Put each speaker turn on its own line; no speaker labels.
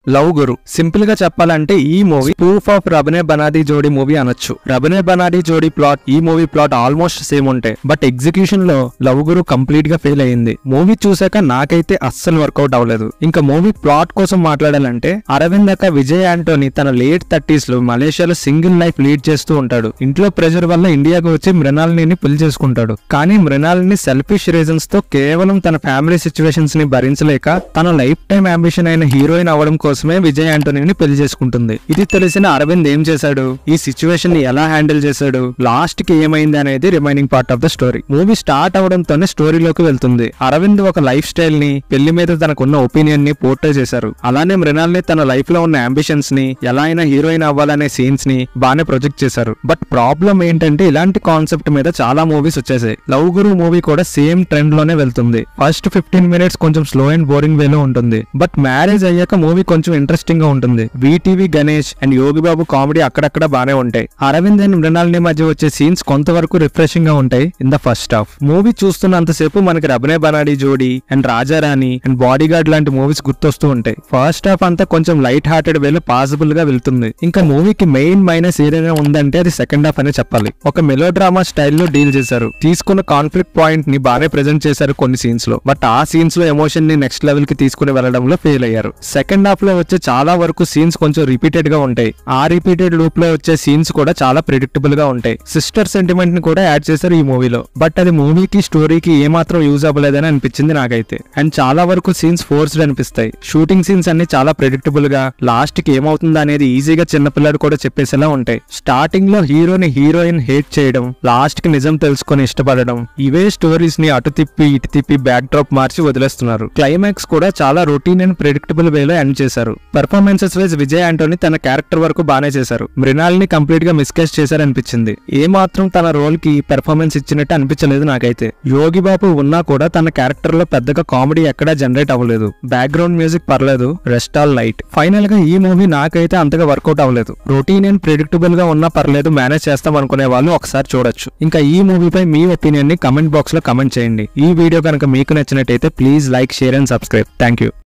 love గురు simple గా చెప్పాలంటే ఈ movie proof of Rab Ne Bana Di Jodi movie అనొచ్చు రబనే బనాది జోడి ప్లాట్ ఈ మూవీ ప్లాట్ ఆల్మోస్ట్ సేమ్ ఉంటాయి బట్ ఎగ్జిక్యూషన్ లో లవ్ గురు కంప్లీట్ గా ఫెయిల్ అయ్యింది మూవీ చూసాక నాకైతే అస్సలు వర్కౌట్ అవ్వలేదు ఇంకా మూవీ ప్లాట్ కోసం మాట్లాడాలంటే అరవింద్ అక్క విజయ్ ఆంటోనీ తన లేట్ థర్టీస్ లో మలేషియాలో సింగిల్ లైఫ్ లీడ్ చేస్తూ ఉంటాడు ఇంట్లో ప్రెషర్ వల్ల ఇండియాకు వచ్చి మృణాలిని పెళ్లి చేసుకుంటాడు కానీ మృణాలిని సెల్ఫిష్ రీజన్స్ తో కేవలం తన ఫ్యామిలీ సిచ్యువేషన్స్ ని భరించలేక తన లైఫ్ టైం అంబిషన్ అయిన హీరోయిన్ అవ్వడం కోసమే విజయ్ ఆంటోనీని పెళ్లి చేసుకుంటుంది ఇది తెలిసిన అరవింద్ ఏం చేశాడు ఈ సిచ్యువేషన్ ని ఎలా హ్యాండిల్ చేశాడు లాస్ట్ కి ఏమైంది అనేది remaining part of the story movie start అవడంతోనే స్టోరీలోకి వెళ్తుంది అరవింద్ ఒక లైఫ్ స్టైల్ ని పెళ్లి మీద తనకున్న ఒపీనియన్ ని పోర్ట్రే చేశారు అలానే మృణాల్ని తన లైఫ్ లో ఉన్న అంబిషన్స్ ని ఎలా అయినా హీరోయిన్ అవ్వాలనే సీన్స్ ని బాగానే ప్రొజెక్ట్ చేశారు బట్ ప్రాబ్లం ఏంటంటే ఇలాంటి కాన్సెప్ట్ మీద చాలా మూవీస్ వచ్చేసాయి లవ్ గురు మూవీ కూడా సేమ్ ట్రెండ్ లోనే వెళ్తుంది ఫస్ట్ ఫిఫ్టీన్ మినిట్స్ కొంచెం స్లో అండ్ బోరింగ్ వేలో ఉంటుంది బట్ మ్యారేజ్ అయ్యాక మూవీ కొంచెం ఇంట్రెస్టింగ్ గా ఉంటుంది VTV Ganesh and Yogi Babu comedy అక్కడక్కడ బానే ఉంటాయి అరవింద్ అండ్ మృణాలిని మధ్య వచ్చే సీన్స్ కొంతవరకు రిఫ్రెషింగ్ గా ఉంటాయి in the first half movie చూస్తున్నంతసేపు మనకి Rab Ne Bana Di Jodi and Raja Rani and bodyguard లాంటి మూవీస్ గుర్తొస్తూ ఉంటాయి ఫస్ట్ హాఫ్ అంతా కొంచెం లైట్ హార్టెడ్ వేలో పాసిబుల్ గా వెళ్తుంది ఇంకా మూవీకి మెయిన్ మైనస్ ఏదైనా ఉందంటే అది సెకండ్ హాఫ్ అనే చెప్పాలి ఒక మెలో డ్రామా స్టైల్లో డీల్ చేశారు తీసుకున్న కాన్ఫ్లిక్ట్ పాయింట్ ని బాగానే ప్రెజెంట్ చేశారు కొన్ని సీన్స్ లో బట్ ఆ సీన్స్ లో ఎమోషన్ ని నెక్స్ట్ లెవెల్ కి తీసుకుని వెళ్ళడంలో ఫెయిల్ అయ్యారు సెకండ్ హాఫ్ లో వచ్చే చాలా వరకు సీన్స్ కొంచెం రిపీటెడ్ గా ఉంటాయి ఆ రిపీటెడ్ లూప్ లో వచ్చే సీన్స్ కూడా చాలా ప్రిడిక్టబుల్ గా ఉంటాయి సిస్టర్ సెంటిమెంట్ ని కూడా యాడ్ చేశారు ఈ మూవీలో బట్ అది మూవీకి స్టోరీకి ఏమాత్రం యూజ్ అవ్వలేదని అనిపించింది నాకైతే అండ్ చాలా వరకు సీన్స్ ఫోర్స్డ్ అనిపిస్తాయి షూటింగ్ సీన్స్ అన్ని చాలా ప్రిడిక్టబుల్ గా లాస్ట్ కి ఏమవుతుంది అనేది ఈజీగా చిన్నపిల్లడు కూడా చెప్పేసేలా ఉంటాయి స్టార్టింగ్ లో హీరోని హీరోయిన్ హేట్ చేయడం లాస్ట్ కి నిజం తెలుసుకొని ఇష్టపడడం ఇవే స్టోరీస్ ని అటు తిప్పి ఇటు తిప్పి బ్యాక్ డ్రాప్ మార్చి వదిలేస్తున్నారు క్లైమాక్స్ కూడా చాలా రొటీన్ అండ్ ప్రిడిక్టబుల్ వేలో ఎండ్ చేశారు పర్ఫార్మెన్సెస్ వైజ్ విజయ్ ఆంటోని తన క్యారెక్టర్ వరకు బానే చేశారు మృణాల్ని కంప్లీట్ గా మిస్కేస్ చేశారనిపించింది ఏ మాత్రం తన రోల్ కి పెర్ఫార్మెన్స్ ఇచ్చినట్టు అనిపించలేదు నాకైతే యోగి బాబు ఉన్నా కూడా తన క్యారెక్టర్ లో పెద్దగా కామెడీ ఎక్కడా జనరేట్ అవ్వలేదు బ్యాక్గ్రౌండ్ మ్యూజిక్ పర్లేదు రెస్ట్ ఆల్ లైట్ ఫైనల్ గా ఈ మూవీ నాకైతే అంతగా వర్కౌట్ అవ్వలేదు రొటీన్ అండ్ ప్రిడిక్టబుల్ గా ఉన్నా పర్లేదు మేనేజ్ చేస్తాం అనుకునే వాళ్ళు ఒకసారి చూడొచ్చు ఇంకా ఈ మూవీపై మీ ఒపీనియన్ ని కమెంట్ బాక్స్ లో కమెంట్ చేయండి ఈ వీడియో కనుక మీకు నచ్చినట్టయితే please like share and subscribe thank you